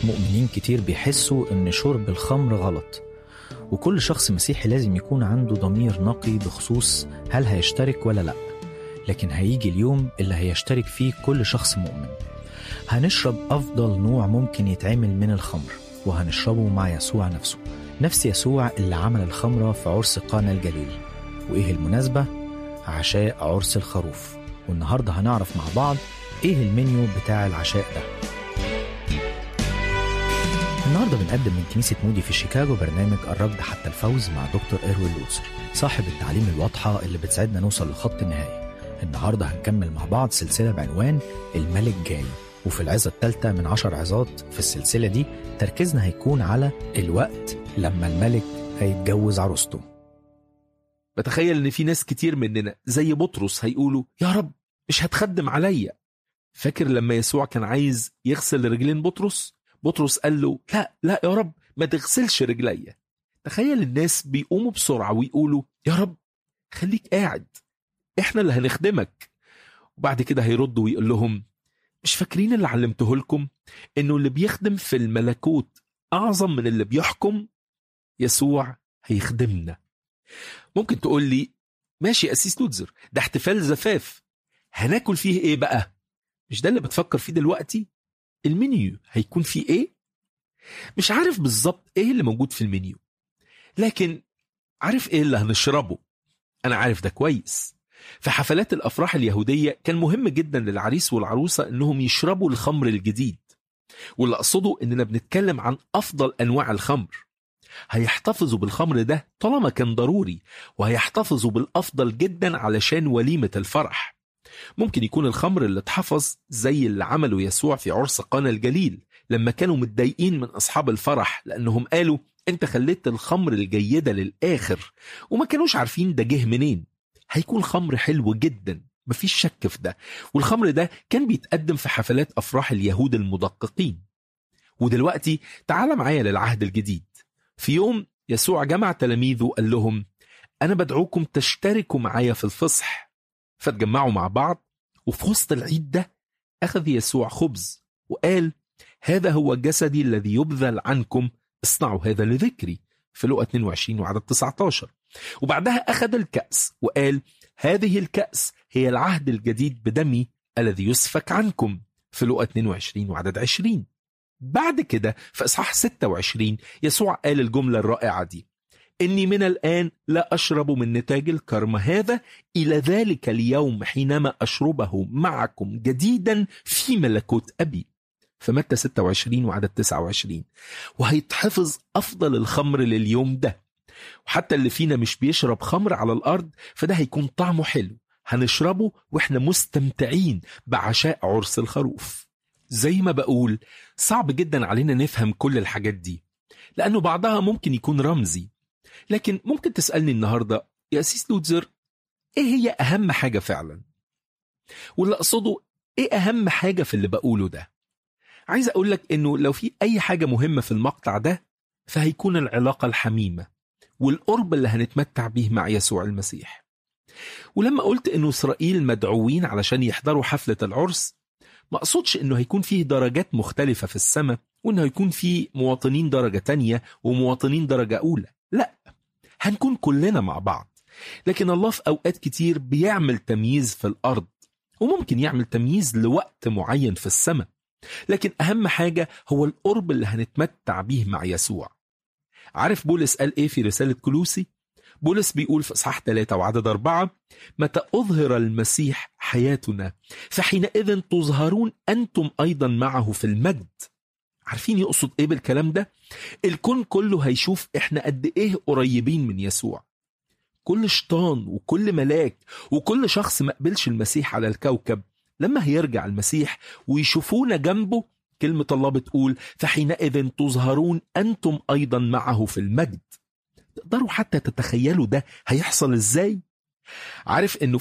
مؤمنين كتير بيحسوا إن شرب الخمر غلط وكل شخص مسيحي لازم يكون عنده ضمير نقي بخصوص هل هيشترك ولا لأ لكن هيجي اليوم اللي هيشترك فيه كل شخص مؤمن هنشرب أفضل نوع ممكن يتعمل من الخمر وهنشربه مع يسوع نفسه نفس يسوع اللي عمل الخمرة في عرس قانا الجليل وإيه المناسبة؟ عشاء عرس الخروف والنهاردة هنعرف مع بعض إيه المنيو بتاع العشاء ده النهارده بنقدم من كنيسة مودي في شيكاغو برنامج الركض حتى الفوز مع دكتور إيروين لوتسر صاحب التعليم الواضحة اللي بتساعدنا نوصل لخط النهاية النهارده هنكمل مع بعض سلسلة بعنوان الملك جاي وفي العظة الثالثة من عشر عظات في السلسلة دي تركيزنا هيكون على الوقت لما الملك هيتجوز عروسته بتخيل ان في ناس كتير مننا زي بطرس هيقولوا يا رب مش هتخدم عليا فاكر لما يسوع كان عايز يغسل رجلين بطرس بطرس قال له لا لا يا رب ما تغسلش رجليا تخيل الناس بيقوموا بسرعة ويقولوا يا رب خليك قاعد احنا اللي هنخدمك وبعد كده هيرد ويقول لهم مش فاكرين اللي علمته لكم انه اللي بيخدم في الملكوت اعظم من اللي بيحكم يسوع هيخدمنا ممكن تقول لي ماشي يا أسيس لوتزر ده احتفال زفاف هناكل فيه ايه بقى مش ده اللي بتفكر فيه دلوقتي المنيو هيكون فيه ايه مش عارف بالظبط ايه اللي موجود في المنيو لكن عارف ايه اللي هنشربه انا عارف ده كويس في حفلات الافراح اليهوديه كان مهم جدا للعريس والعروسه انهم يشربوا الخمر الجديد واللي اقصده اننا بنتكلم عن افضل انواع الخمر هيحتفظوا بالخمر ده طالما كان ضروري وهيحتفظوا بالافضل جدا علشان وليمه الفرح ممكن يكون الخمر اللي اتحفظ زي اللي عمله يسوع في عرس قانا الجليل لما كانوا متضايقين من اصحاب الفرح لانهم قالوا انت خليت الخمر الجيده للاخر وما كانوش عارفين ده جه منين هيكون خمر حلو جدا مفيش شك في ده والخمر ده كان بيتقدم في حفلات افراح اليهود المدققين ودلوقتي تعال معايا للعهد الجديد في يوم يسوع جمع تلاميذه وقال لهم انا بدعوكم تشتركوا معايا في الفصح فاتجمعوا مع بعض وفي وسط العيد ده اخذ يسوع خبز وقال هذا هو جسدي الذي يبذل عنكم اصنعوا هذا لذكري في لقا 22 وعدد 19 وبعدها أخذ الكأس وقال هذه الكأس هي العهد الجديد بدمي الذي يسفك عنكم في لقا 22 وعدد 20 بعد كده في إصحاح 26 يسوع قال الجملة الرائعة دي إني من الآن لا أشرب من نتاج الكرم هذا إلى ذلك اليوم حينما أشربه معكم جديدا في ملكوت أبي في متى 26 وعدد 29 وهيتحفظ أفضل الخمر لليوم ده وحتى اللي فينا مش بيشرب خمر على الأرض فده هيكون طعمه حلو هنشربه وإحنا مستمتعين بعشاء عرس الخروف زي ما بقول صعب جدا علينا نفهم كل الحاجات دي لأنه بعضها ممكن يكون رمزي لكن ممكن تسألني النهاردة يا أسيس لوتزر إيه هي أهم حاجة فعلا واللي أقصده إيه أهم حاجة في اللي بقوله ده عايز أقول لك إنه لو في أي حاجة مهمة في المقطع ده فهيكون العلاقة الحميمة والقرب اللي هنتمتع بيه مع يسوع المسيح ولما قلت إنه إسرائيل مدعوين علشان يحضروا حفلة العرس ما أقصدش إنه هيكون فيه درجات مختلفة في السماء وإنه هيكون فيه مواطنين درجة تانية ومواطنين درجة أولى لا هنكون كلنا مع بعض لكن الله في أوقات كتير بيعمل تمييز في الأرض وممكن يعمل تمييز لوقت معين في السماء لكن أهم حاجة هو القرب اللي هنتمتع بيه مع يسوع عارف بولس قال إيه في رسالة كلوسي؟ بولس بيقول في إصحاح 3 وعدد أربعة متى أظهر المسيح حياتنا فحينئذ تظهرون أنتم أيضا معه في المجد عارفين يقصد إيه بالكلام ده؟ الكون كله هيشوف إحنا قد إيه قريبين من يسوع كل شيطان وكل ملاك وكل شخص ما قبلش المسيح على الكوكب لما هيرجع المسيح ويشوفونا جنبه كلمة الله بتقول فحينئذ تظهرون أنتم أيضا معه في المجد تقدروا حتى تتخيلوا ده هيحصل إزاي؟ عارف إنه